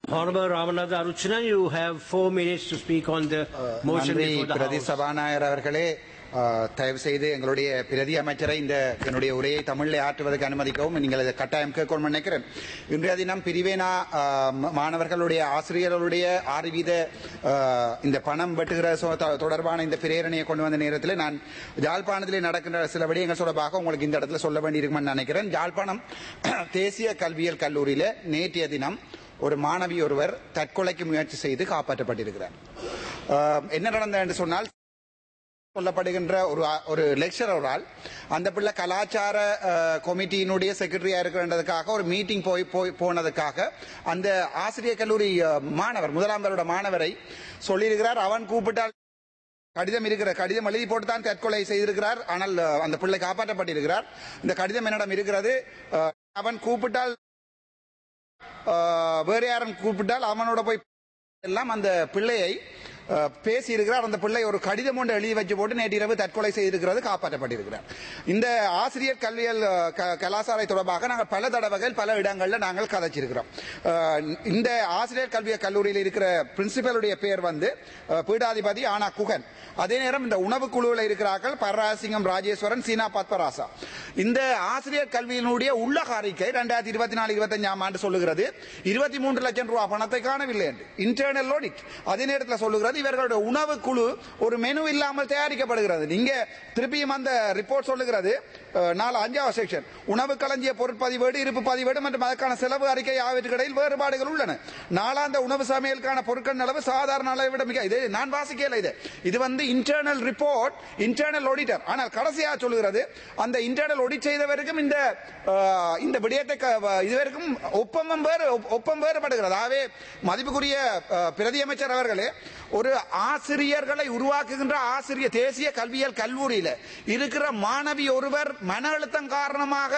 Honorable Ramanatha Aruchana, you have four minutes to speak on the motion நன்றி before the பிரதி House. சபாநாயகர் அவர்களே ஆ, தயவு செய்து எங்களுடைய பிரதி அமைச்சரை இந்த என்னுடைய உரையை தமிழில் ஆற்றுவதற்கு அனுமதிக்கவும் நீங்கள் இதை கட்டாயம் கேட்கணும் நினைக்கிறேன் இன்றைய தினம் பிரிவேனா ஆ, ம- மாணவர்களுடைய ஆசிரியர்களுடைய ஆறு வீத ஆ, இந்த பணம் வெட்டுகிற சொ- தொ- தொடர்பான இந்த பிரேரணையை கொண்டு வந்த நேரத்தில் நான் யாழ்ப்பாணத்திலே நடக்கின்ற சில விடயங்கள் தொடர்பாக உங்களுக்கு இந்த இடத்துல சொல்ல வேண்டியிருக்கும்னு நினைக்கிறேன் யாழ்ப்பாணம் தேசிய கல்வியியல் கல்லூரியில நேற்றைய தினம் ஒரு மாணவி ஒருவர் தற்கொலைக்கு முயற்சி செய்து காப்பாற்றப்பட்டிருக்கிறார் ஆஹ் என்ன நடந்தது என்று சொன்னால் சொல்லப்படுகின்ற ஒரு ஆ- ஒரு லெக்சரரால் அந்த பிள்ளை கலாச்சார ஆஹ், கமிட்டியினுடைய செக்ரட்டரியா இருக்கிறதுக்காக ஒரு மீட்டிங் போய் போய் போனதுக்காக அந்த ஆசிரியர் கல்லூரி ஆஹ், மாணவர் முதலாம் வருட மாணவரை சொல்லியிருக்கிறார் அவன் கூப்பிட்டால் கடிதம் இருக்கிற கடிதம் எழுதி போட்டு தான் தற்கொலை செய்திருக்கிறார் ஆனால் ஆஹ், அந்த பிள்ளை காப்பாற்றப்பட்டிருக்கிறார் இந்த கடிதம் என்னிடம் இருக்கிறது ஆஹ், அவன் கூப்பிட்டால் ஆஹ், வேற யாரும் கூப்பிட்டால் அவனோட போய் எல்லாம் அந்த பிள்ளையை அஹ், பேசியிருக்கிறார் அந்த பிள்ளை ஒரு கடிதம் ஒன்று எழுதி வச்சு போட்டு நேற்று இரவு தற்கொலை செய்திருக்கிறது காப்பாற்றப்பட்டிருக்கிறார் இந்த ஆசிரியர் கல்வியல் அஹ், க- கலாசாரை தொடர்பாக நாங்கள் பல தடவைகள் பல இடங்களில் நாங்கள் கதைச்சிருக்கிறோம் அஹ், இந்த ஆசிரியர் கல்வியல் கல்லூரியில் இருக்கிற பிரின்சிபலுடைய பேர் வந்து அஹ், பீடாதிபதி ஆனா குகன் அதே நேரம் இந்த உணவு குழுவில் இருக்கிறார்கள் பரராசிங்கம் ராஜேஸ்வரன் சீனா பத்மராசா இந்த ஆசிரியர் கல்வியினுடைய உள்ளக அறிக்கை ரெண்டாயிரத்தி இருபத்தி நாலு இருபத்தஞ்சாம் ஆண்டு சொல்லுகிறது இருபத்தி மூன்று லட்சம் ரூபாய் பணத்தை காணவில்லை என்று இன்டர்னல் ஆடிட் அதே நேரத்தில் சொல்லுகிறது இவர்களுடைய உணவு குழு ஒரு மெனு இல்லாமல் தயாரிக்கப்படுகிறது நீங்க திருப்பியும் அந்த ரிப்போர்ட் சொல்லுகிறது அஹ், நாலு அஞ்சாவது செக்ஷன் உணவு களஞ்சிய பொருட்பதிவேடு இருப்பு பதிவேடு மற்றும் அதற்கான செலவு அறிக்கை ஆகியவற்றுக்கு இடையில் வேறுபாடுகள் உள்ளன நாளாந்த உணவு சமையலுக்கான பொருட்கள் அளவு சாதாரண அளவை விட மிக இது நான் வாசிக்கல இது இது வந்து இன்டர்னல் ரிப்போர்ட் இன்டர்னல் ஆடிட்டர் ஆனால் கடைசியாக சொல்லுகிறது அந்த இன்டர்னல் ஆடிட் செய்தவருக்கும் இந்த அஹ், இந்த விடயத்தை க- வ- இதுவரைக்கும் ஒப்பந்தம் வேறு ஒப்- ஒப்பம் வேறுபடுகிறது ஆகவே மதிப்புக்குரிய அஹ், பிரதியமைச்சர் அவர்களே ஒரு ஆசிரியர்களை உருவாக்குகின்ற ஆசிரியர் தேசிய கல்வியியல் கல்லூரியில இருக்கிற மாணவி ஒருவர் மன அழுத்தம் காரணமாக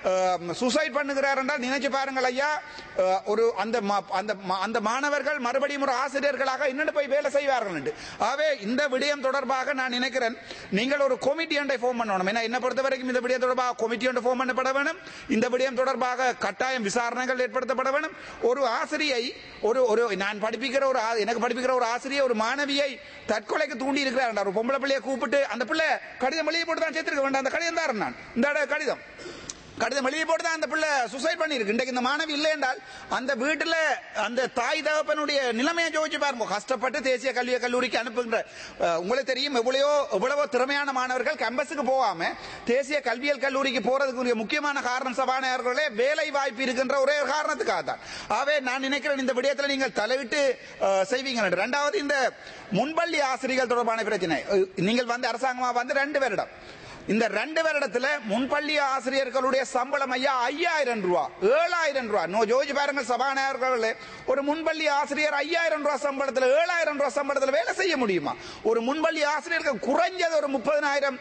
சுசைட் பண்ணுகிறார் என்றால் நினைச்சு பாருங்கள் ஐயா அஹ், ஒரு அந்த மா- அந்த மா- அந்த மாணவர்கள் மறுபடியும் ஒரு ஆசிரியர்களாக இன்னும் போய் வேலை செய்வார்கள் என்று ஆகவே இந்த விடயம் தொடர்பாக நான் நினைக்கிறேன் நீங்கள் ஒரு கொமிட்டி ஒன்றை ஃபார்ம் பண்ணணும் ஏன்னா என்ன பொறுத்த வரைக்கும் இந்த விடயம் தொடர்பாக கொமிட்டி ஒன்று ஃபார்ம் பண்ணப்பட வேணும் இந்த விடயம் தொடர்பாக கட்டாயம் விசாரணைகள் ஏற்படுத்தப்பட வேணும் ஒரு ஆசிரியை ஒரு ஒரு நான் படிப்பிக்கிற ஒரு ஆ- எனக்கு படிப்பிக்கிற ஒரு ஆசிரியர் ஒரு மாணவியை தற்கொலைக்கு தூண்டி இருக்கிறார் ஒரு பொம்பளை பிள்ளையை கூப்பிட்டு அந்த பிள்ளை கடிதம் எழுதி போட்டு தான் சேர்த்திருக்க வேண்டாம் அந்த கடிதம் தான் நான் இந்த கடிதம் கடிதம் எழுதி போட்டு தான் அந்த பிள்ளை சுசைட் பண்ணியிருக்கு இன்றைக்கு இந்த மாணவி இல்லை என்றால் அந்த வீட்டுல அந்த தாய் தகப்பனுடைய நிலைமையை ஜோதிச்சு பாருங்க கஷ்டப்பட்டு தேசிய கல்வி கல்லூரிக்கு அனுப்புகின்ற அஹ், உங்களுக்கு தெரியும் எவ்வளவோ எவ்வளவோ திறமையான மாணவர்கள் கேம்பஸுக்கு போகாம தேசிய கல்வியல் கல்லூரிக்கு போறதுக்குரிய முக்கியமான காரணம் சபாநாயகர்களே வேலை வாய்ப்பு இருக்கின்ற ஒரே ஒரு காரணத்துக்காக தான் ஆகவே நான் நினைக்கிறேன் இந்த விடயத்தில் நீங்கள் தலையிட்டு அஹ், செய்வீங்க என்று. இரண்டாவது இந்த முன்பள்ளி ஆசிரியர்கள் தொடர்பான பிரச்சனை அஹ், நீங்கள் வந்து அரசாங்கமா வந்து ரெண்டு வருடம் இந்த ரெண்டு வருடத்துல முன்பள்ளி ஆசிரியர்களுடைய சம்பளம் ஐயா ஐயாயிரம் ரூபா ஏழாயிரம் ரூபா நோ ஜோஜி பாருங்க சபாநாயகர்களே ஒரு முன்பள்ளி ஆசிரியர் ஐயாயிரம் ரூபாய் சம்பளத்துல ஏழாயிரம் ரூபாய் சம்பளத்துல வேலை செய்ய முடியுமா ஒரு முன்பள்ளி ஆசிரியர்கள் குறைஞ்சது ஒரு முப்பதனாயிரம்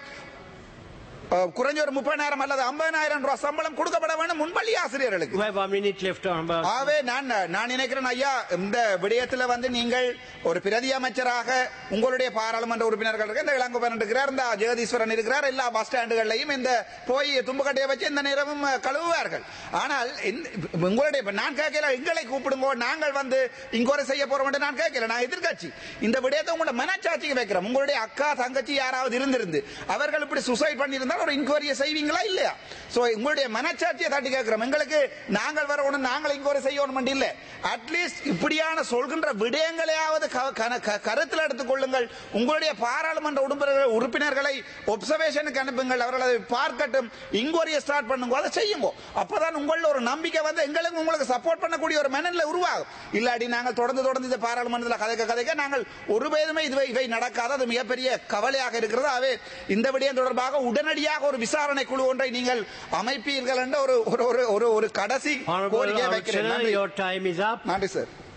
அஹ், குறைஞ்ச ஒரு முப்பதாயிரம் அல்லது ஐம்பதாயிரம் ரூபாய் சம்பளம் கொடுக்கப்பட வேண்டும் முன்பள்ளி ஆசிரியர்களுக்கு You have one minute left, Honorable. ஆகவே நான் நான் நினைக்கிறேன் ஐயா இந்த விடயத்துல வந்து நீங்கள் ஒரு பிரதி அமைச்சராக உங்களுடைய பாராளுமன்ற உறுப்பினர்கள் இருக்கு இந்த இளங்கோவன் இருக்கிறார் இந்த ஜெகதீஸ்வரன் இருக்கிறார் எல்லா பஸ் ஸ்டாண்டுகள்லையும் இந்த போய் தும்புக்கட்டையை வச்சு இந்த நேரமும் கழுவுவார்கள் ஆனால் இந்த- உங்களுடைய இப்ப நான் கேட்கல எங்களை கூப்பிடுங்க நாங்கள் வந்து இங்கோரை செய்ய போறோம் என்று நான் கேட்கல நான் எதிர்க்கட்சி இந்த விடயத்தை உங்களோட மனச்சாட்சிக்கு வைக்கிறோம் உங்களுடைய அக்கா தங்கச்சி யாராவது இருந்திருந்து அவர்கள் இப்படி சுசைட் பண்ணியிருந்தால் ஒரு இன்கொயரியை செய்வீங்களா இல்லையா சோ உங்களுடைய மனச்சாட்சியை தட்டி கேட்கிறோம் எங்களுக்கு நாங்கள் வரணும் நாங்கள் இன்கொயரி செய்யணும் இல்ல அட்லீஸ்ட் இப்படியான சொல்கின்ற விடயங்களையாவது க- கன- க- கருத்தில் எடுத்துக் கொள்ளுங்கள் உங்களுடைய பாராளுமன்ற உறுப்பினர்கள் உறுப்பினர்களை ஒப்சர்வேஷனுக்கு அனுப்புங்கள் அவர்கள் அதை பார்க்கட்டும் இன்கொயரியை ஸ்டார்ட் பண்ணுங்க அதை செய்யுங்க அப்பதான் உங்கள ஒரு நம்பிக்கை வந்து எங்களுக்கு உங்களுக்கு சப்போர்ட் பண்ணக்கூடிய ஒரு மனநிலை உருவாகும் இல்லாட்டி நாங்கள் தொடர்ந்து தொடர்ந்து இந்த பாராளுமன்றத்தில் கதைக்க கதைக்க நாங்கள் ஒரு பேருமே இதுவை இவை நடக்காத அது மிகப்பெரிய கவலையாக இருக்கிறது ஆகவே இந்த விடயம் தொடர்பாக உடனடியாக ஒரு விசாரணை குழு ஒன்றை நீங்கள் அமைப்பீர்கள் என்ற ஒரு ஒரு ஒரு ஒரு ஒரு கடைசி Honorable கோரிக்கையை வைக்கிறேன் Aruchana, நன்றி. your time is up. நன்றி சார்